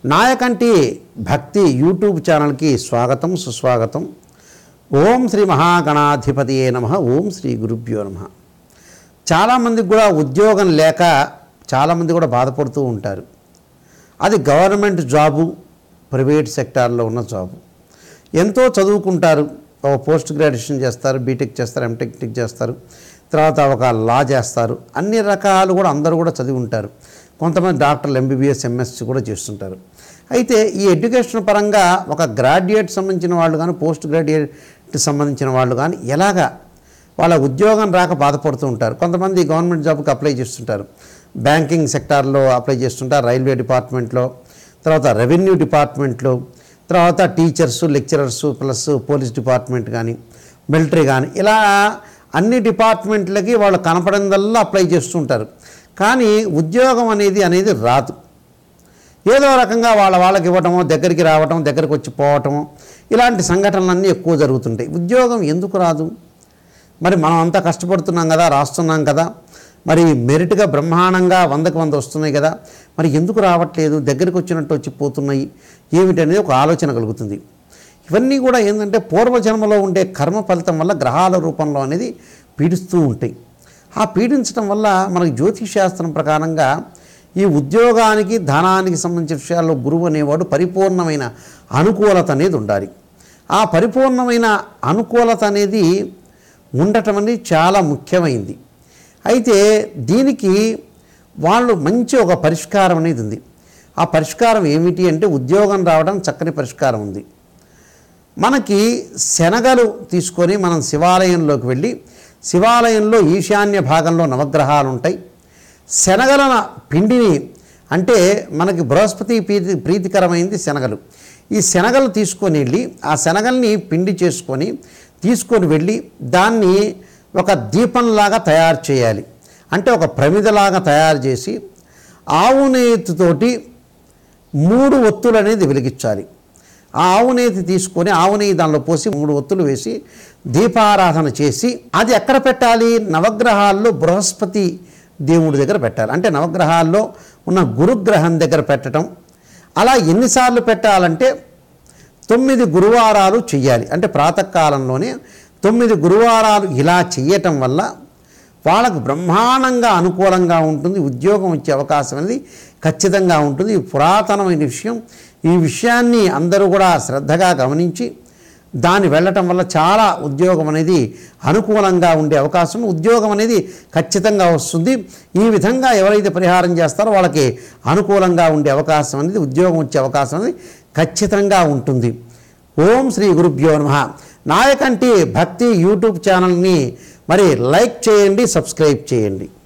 నాయకంటి భక్తి యూట్యూబ్ ఛానల్కి స్వాగతం సుస్వాగతం ఓం శ్రీ మహాగణాధిపతియే నమ ఓం శ్రీ గురుభ్యో నమ చాలామందికి కూడా ఉద్యోగం లేక చాలామంది కూడా బాధపడుతూ ఉంటారు అది గవర్నమెంట్ జాబు ప్రైవేట్ సెక్టార్లో ఉన్న జాబు ఎంతో చదువుకుంటారు ఒక పోస్ట్ గ్రాడ్యుయేషన్ చేస్తారు బీటెక్ చేస్తారు ఎంటెక్ చేస్తారు తర్వాత ఒక లా చేస్తారు అన్ని రకాలు కూడా అందరూ కూడా చదివి ఉంటారు కొంతమంది డాక్టర్లు ఎంబీబీఎస్ ఎంఎస్సి కూడా చేస్తుంటారు అయితే ఈ ఎడ్యుకేషన్ పరంగా ఒక గ్రాడ్యుయేట్ సంబంధించిన వాళ్ళు కానీ పోస్ట్ గ్రాడ్యుయేట్ సంబంధించిన వాళ్ళు కానీ ఎలాగా వాళ్ళ ఉద్యోగం రాక బాధపడుతూ ఉంటారు కొంతమంది గవర్నమెంట్ జాబ్కి అప్లై చేస్తుంటారు బ్యాంకింగ్ సెక్టార్లో అప్లై చేస్తుంటారు రైల్వే డిపార్ట్మెంట్లో తర్వాత రెవెన్యూ డిపార్ట్మెంట్లో తర్వాత teachers lecturers plus police department కానీ మిలిటరీ కానీ ఇలా అన్ని డిపార్ట్మెంట్లకి వాళ్ళు కనపడిందల్లా అప్లై చేస్తుంటారు కానీ ఉద్యోగం అనేది అనేది రాదు ఏదో రకంగా వాళ్ళ వాళ్ళకి ఇవ్వటమో దగ్గరికి రావటం దగ్గరికి వచ్చి పోవటము ఇలాంటి సంఘటనలన్నీ ఎక్కువ జరుగుతుంటాయి ఉద్యోగం ఎందుకు రాదు మరి మనం అంతా కష్టపడుతున్నాం కదా రాస్తున్నాం కదా మరి మెరిట్గా బ్రహ్మాండంగా వందకు వంద వస్తున్నాయి కదా మరి ఎందుకు రావట్లేదు దగ్గరికి వచ్చినట్టు వచ్చి పోతున్నాయి ఏమిటనేది ఒక ఆలోచన కలుగుతుంది ఇవన్నీ కూడా ఏంటంటే పూర్వజన్మలో ఉండే కర్మ ఫలితం వల్ల గ్రహాల రూపంలో అనేది పీడిస్తూ ఉంటాయి ఆ పీడించడం వల్ల మనకి జ్యోతిష్ శాస్త్రం ప్రకారంగా ఈ ఉద్యోగానికి ధనానికి సంబంధించిన విషయాల్లో గురువు అనేవాడు పరిపూర్ణమైన అనుకూలత అనేది ఉండాలి ఆ పరిపూర్ణమైన అనుకూలత అనేది ఉండటం అనేది చాలా ముఖ్యమైంది అయితే దీనికి వాళ్ళు మంచి ఒక పరిష్కారం అనేది ఉంది ఆ పరిష్కారం ఏమిటి అంటే ఉద్యోగం రావడం చక్కని పరిష్కారం ఉంది మనకి శనగలు తీసుకొని మనం శివాలయంలోకి వెళ్ళి శివాలయంలో ఈశాన్య భాగంలో నవగ్రహాలు ఉంటాయి శనగల పిండిని అంటే మనకి బృహస్పతి ప్రీతి ప్రీతికరమైంది శనగలు ఈ శనగలు తీసుకొని వెళ్ళి ఆ శనగల్ని పిండి చేసుకొని తీసుకొని వెళ్ళి దాన్ని ఒక దీపంలాగా తయారు చేయాలి అంటే ఒక ప్రమిదలాగా తయారు చేసి ఆవు నేతితోటి మూడు ఒత్తులు అనేది వెలిగించాలి ఆ ఆవు నేతి తీసుకొని ఆవు నెయ్యి దానిలో పోసి మూడు ఒత్తులు వేసి దీపారాధన చేసి అది ఎక్కడ పెట్టాలి నవగ్రహాల్లో బృహస్పతి దేవుడి దగ్గర పెట్టాలి అంటే నవగ్రహాల్లో ఉన్న గురుగ్రహం దగ్గర పెట్టడం అలా ఎన్నిసార్లు పెట్టాలంటే తొమ్మిది గురువారాలు చెయ్యాలి అంటే ప్రాతకాలంలోనే తొమ్మిది గురువారాలు ఇలా చెయ్యటం వల్ల వాళ్ళకు బ్రహ్మాండంగా అనుకూలంగా ఉంటుంది ఉద్యోగం వచ్చే అవకాశం అనేది ఖచ్చితంగా ఉంటుంది ఇది పురాతనమైన విషయం ఈ విషయాన్ని అందరూ కూడా శ్రద్ధగా గమనించి దాన్ని వెళ్ళటం వల్ల చాలా ఉద్యోగం అనేది అనుకూలంగా ఉండే అవకాశం ఉద్యోగం అనేది ఖచ్చితంగా వస్తుంది ఈ విధంగా ఎవరైతే పరిహారం చేస్తారో వాళ్ళకి అనుకూలంగా ఉండే అవకాశం అనేది ఉద్యోగం వచ్చే అవకాశం అనేది ఖచ్చితంగా ఉంటుంది ఓం శ్రీ గురుభ్యో నమ నాయకంటి భక్తి యూట్యూబ్ ఛానల్ని మరి లైక్ చేయండి సబ్స్క్రైబ్ చేయండి